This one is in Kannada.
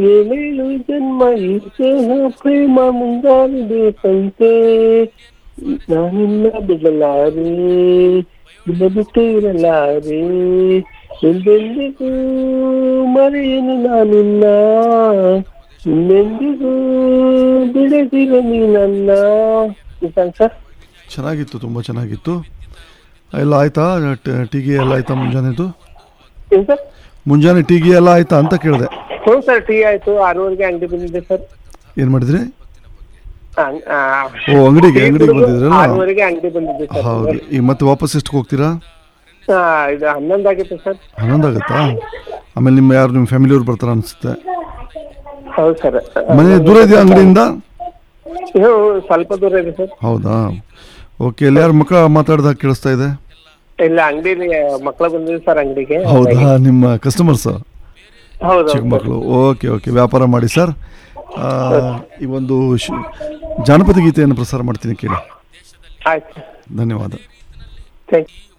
ಏಳೇಳು ಜನ್ಮ ಈ ಸ್ನೇಹ ಪ್ರೇಮ ಮುಂದಾಗಬೇಕಂತೆ ನಾನಿನ್ನ ಬಿಡಲಾರೆ ನಿನ್ನ ಬಿಟ್ಟು ಇರಲಾರೆ ಎಂದೆಂದಿಗೂ ಮರೆಯನು ನಾನಿನ್ನ ಇನ್ನೆಂದಿಗೂ ಬಿಡದಿರ ನೀನನ್ನ ಸರ್ ಚೆನ್ನಾಗಿತ್ತು ತುಂಬ ಚೆನ್ನಾಗಿತ್ತು ಎಲ್ಲ ಆಯ್ತಾ ಟ- ಟೀಗಿ ಎಲ್ಲ ಆಯ್ತಾ ಮುಂಜಾನೆದು ಏನ್ ಸರ್ ಮುಂಜಾನೆ ಟೀಗಿ ಎಲ್ಲ ಆಯ್ತಾ ಅಂತ ಕೇಳಿದೆ ಹ್ಞೂ ಸರ್ ಟೀ ಆಯ್ತು ಆರೂವರೆಗೆ ಅಂಗಡಿ ಬಂದಿದ್ದೆ ಸರ್ ಏನು ಮಾಡಿದ್ರಿ ಅಂಗ್- ಆ, ಓ ಅಂಗಡಿಗೆ ಟೀ ಅಂಗಡಿಗೆ ಕುಡ್ದು ಬಂದಿದ್ರಲ್ಲ ಆರೂವರೆಗೆ ಅಂಗಡಿ ಬಂದಿದ್ದೆ ಸರ್ ಹೌದು ಈಗ ಮತ್ತೆ ವಾಪಸ್ ಎಷ್ಟಕ್ಕೆ ಹೋಗ್ತೀರಾ ಆ, ಇದು ಹನ್ನೊಂದು ಆಗಿತ್ತು ಸರ್ ಹನ್ನೊಂದು ಆಗುತ್ತಾ ಆಮೇಲೆ ನಿಮ್ಮ ಯಾರು ನಿಮ್ಮ ಫ್ಯಾಮಿಲಿಯವ್ರು ಬರ್ತಾರ ಅನಿಸುತ್ತೆ ಹೌದು ಸರ್ ಮನೆ ದೂರ ಇದೆಯಾ ಅಂಗಡಿಯಿಂದ ಇದು ಸ್ವಲ್ಪ ದೂರ ಇದೆ ಸರ್ ಹೌದಾ ಓಕೆ ಇಲ್ಲಿ ಯಾರು ಮಕ್ಕಳ ಮಾತಾಡ್ದಾಗ ಕೇಳಿಸ್ತಾ ಇದೆ ಇಲ್ಲ ಅಂಗಡಿಲಿ ಮಕ್ಕಳು ಬಂದಿದೆ ಸರ್ ಅಂಗಡಿಗೆ ಹೌದಾ ನಿಮ್ಮ ಕಸ್ಟಮರ್ಸ್ ಹೌದು ಚಿಕ್ಕ ಮಕ್ಕಳು ಓಕೆ ಓಕೆ ವ್ಯಾಪಾರ ಮಾಡಿ ಸರ್ ಆ, ಈ ಒಂದು ಶ್- ಜಾನಪದ ಗೀತೆಯನ್ನು ಪ್ರಸಾರ ಮಾಡ್ತೀನಿ ಕೇಳಿ ಆಯ್ತು ಧನ್ಯವಾದ ಥ್ಯಾಂಕ್ ಯು